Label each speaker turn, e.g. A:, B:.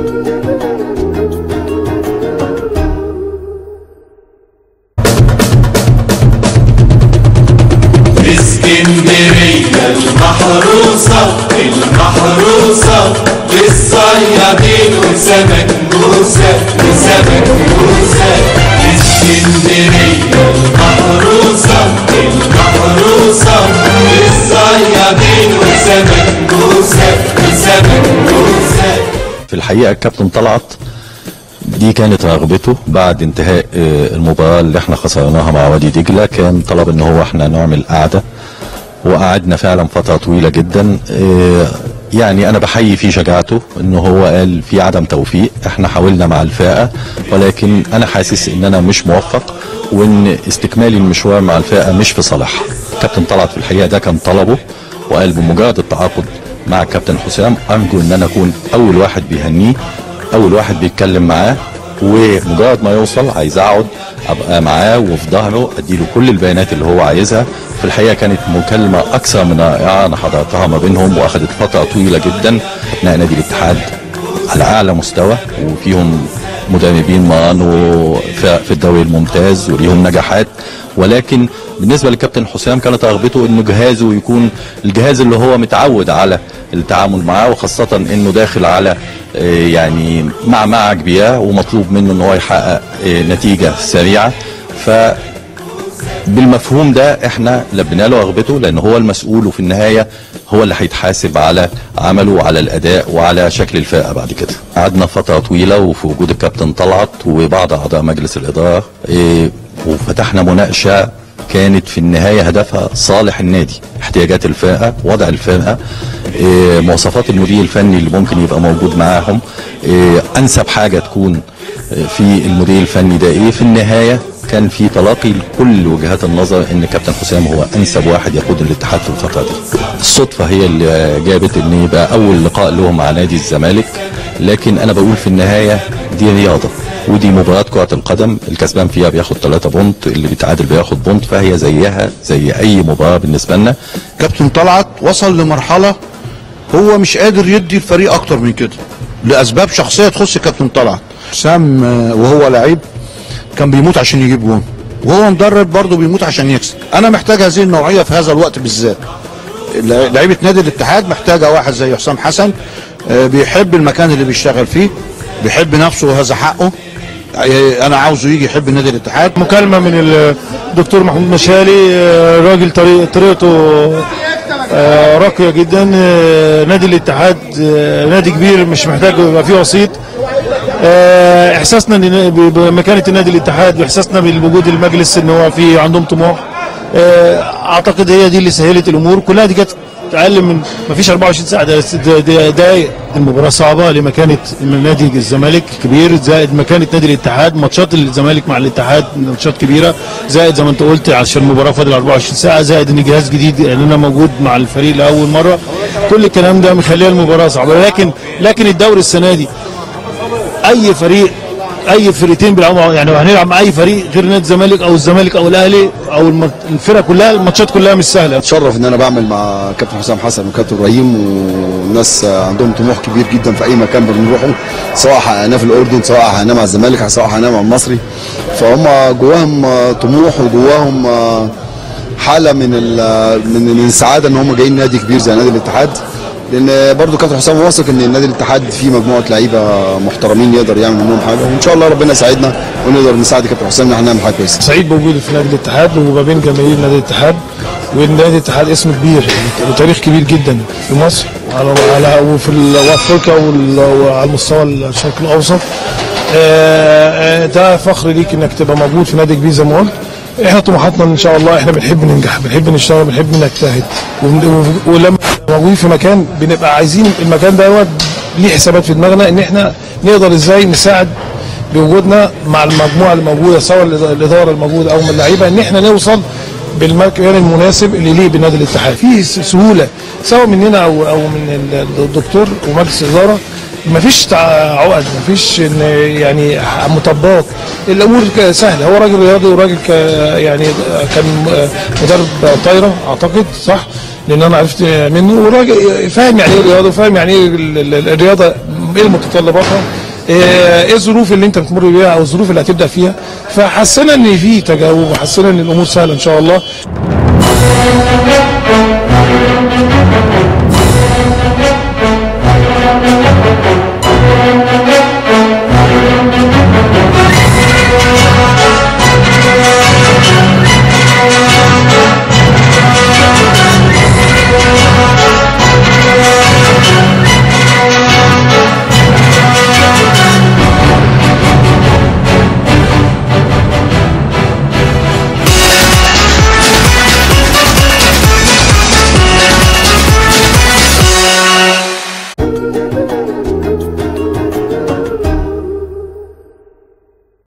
A: اسكندرية المحروسة المحروسة للصيادين وسمك موسى وسمك موسى اسكندرية المحروسة المحروسة للصيادين وسمك موسى وسمك موسى
B: في الحقيقه الكابتن طلعت دي كانت رغبته بعد انتهاء آه، المباراه اللي احنا خسرناها مع وادي دجله كان طلب ان هو احنا نعمل قعده وقعدنا فعلا فتره طويله جدا آه، يعني انا بحيي فيه شجاعته ان هو قال في عدم توفيق احنا حاولنا مع الفئه ولكن انا حاسس ان انا مش موفق وان استكمالي المشوار مع الفئه مش في صالحها كابتن طلعت في الحقيقه ده كان طلبه وقال بمجرد التعاقد مع الكابتن حسام ارجو ان انا اكون اول واحد بيهنيه اول واحد بيتكلم معاه ومجرد ما يوصل عايز اقعد ابقى معاه وفي ظهره اديله كل البيانات اللي هو عايزها في الحقيقه كانت مكالمه اكثر من رائعه انا حضرتها ما بينهم واخدت فتره طويله جدا ابناء نادي الاتحاد على اعلى مستوى وفيهم مدربين مرانوا في في الدوري الممتاز وليهم نجاحات ولكن بالنسبه للكابتن حسام كانت رغبته انه جهازه يكون الجهاز اللي هو متعود على التعامل معاه وخاصه انه داخل على آه، يعني معمعه كبيره ومطلوب منه ان هو يحقق آه، نتيجه سريعه ف بالمفهوم ده احنا لبينا له رغبته لان هو المسؤول وفي النهايه هو اللي هيتحاسب على عمله وعلى الاداء وعلى شكل الفرقه بعد كده. قعدنا فتره طويله وفي وجود الكابتن طلعت وبعض اعضاء مجلس الاداره إيه وفتحنا مناقشه كانت في النهايه هدفها صالح النادي، احتياجات الفرقه، وضع الفرقه، إيه مواصفات المدير الفني اللي ممكن يبقى موجود معاهم، إيه انسب حاجه تكون في المدير الفني ده ايه في النهايه كان في تلاقي لكل وجهات النظر ان كابتن حسام هو انسب واحد يقود الاتحاد في الفتره دي. الصدفه هي اللي جابت ان يبقى اول لقاء له مع نادي الزمالك لكن انا بقول في النهايه دي رياضه ودي مباراه كره القدم الكسبان فيها بياخد 3 بونت اللي بيتعادل بياخد بونت فهي زيها زي اي مباراه بالنسبه لنا
C: كابتن طلعت وصل لمرحله هو مش قادر يدي الفريق اكتر من كده لاسباب شخصيه تخص كابتن طلعت حسام آه، وهو لعيب كان بيموت عشان يجيب جون وهو مدرب برضه بيموت عشان يكسب انا محتاج هذه النوعيه في هذا الوقت بالذات لع- لعيبه نادي الاتحاد محتاجه واحد زي حسام حسن آه، بيحب المكان اللي بيشتغل فيه بيحب نفسه وهذا حقه آه، انا عاوزه يجي يحب نادي الاتحاد
D: مكالمة من الدكتور محمود مشالي آه، راجل طريق طريقته آه، راقية جدا آه، نادي الاتحاد آه، نادي كبير مش محتاج يبقى فيه وسيط آه، احساسنا إن- ب- بمكانة النادي الاتحاد واحساسنا بوجود المجلس ان هو في عندهم طموح آه، اعتقد هي دي اللي سهلت الامور كلها دي كانت اقل من ما فيش 24 ساعه ده ده- ده- دقايق المباراه صعبه لمكانه نادي الزمالك كبير زائد مكانه نادي الاتحاد ماتشات الزمالك مع الاتحاد ماتشات كبيره زائد زي ما انت قلت عشان المباراه فاضل 24 ساعه زائد ان جهاز جديد يعني انا موجود مع الفريق لاول مره كل الكلام ده مخليه المباراه صعبه لكن لكن الدوري السنه دي اي فريق اي فرقتين بيلعبوا يعني لو هنلعب مع اي فريق غير نادي الزمالك او الزمالك او الاهلي او الم- الفرق كلها الماتشات كلها مش سهله
E: اتشرف ان انا بعمل مع كابتن حسام حسن وكابتن ابراهيم والناس عندهم طموح كبير جدا في اي مكان بنروحه سواء حققناه في الاردن سواء حققناه مع الزمالك سواء حققناه مع المصري فهم جواهم طموح وجواهم حاله من ال- من من السعاده ان هم جايين نادي كبير زي نادي الاتحاد لان برضو كابتن حسام واثق ان النادي الاتحاد فيه مجموعه لعيبه محترمين يقدر يعمل منهم حاجه وان شاء الله ربنا يساعدنا ونقدر نساعد كابتن حسام ان احنا نعمل حاجه كويسه
D: سعيد بوجودي في نادي الاتحاد وما بين جماهير نادي الاتحاد ونادي الاتحاد اسم كبير يعني وتاريخ كبير جدا في مصر على على وفي ال- وافريقيا وال- وعلى مستوى الشرق الاوسط آه، آه، ده فخر ليك انك تبقى موجود في نادي كبير زي ما قلت احنا طموحاتنا ان شاء الله احنا بنحب ننجح بنحب نشتغل بنحب نجتهد ون- ولما موجودين في مكان بنبقى عايزين المكان دوت ليه حسابات في دماغنا ان احنا نقدر ازاي نساعد بوجودنا مع المجموعه الموجوده سواء الاداره الموجوده او من اللعيبه ان احنا نوصل بالمكان المناسب اللي ليه بنادي الاتحاد في س- سهوله سواء مننا او او من ال- الدكتور ومجلس الاداره مفيش تع- عقد مفيش إن يعني مطبات الامور ك- سهله هو راجل رياضي وراجل ك يعني كان مدرب طايره اعتقد صح لان انا عرفت منه وراجل فاهم يعني ايه رياضه وفاهم يعني ايه ال- ال- الرياضه ايه متطلباتها آه، ايه الظروف اللي انت بتمر بيها او الظروف اللي هتبدا فيها فحسينا ان في تجاوب وحسينا ان الامور سهله ان شاء الله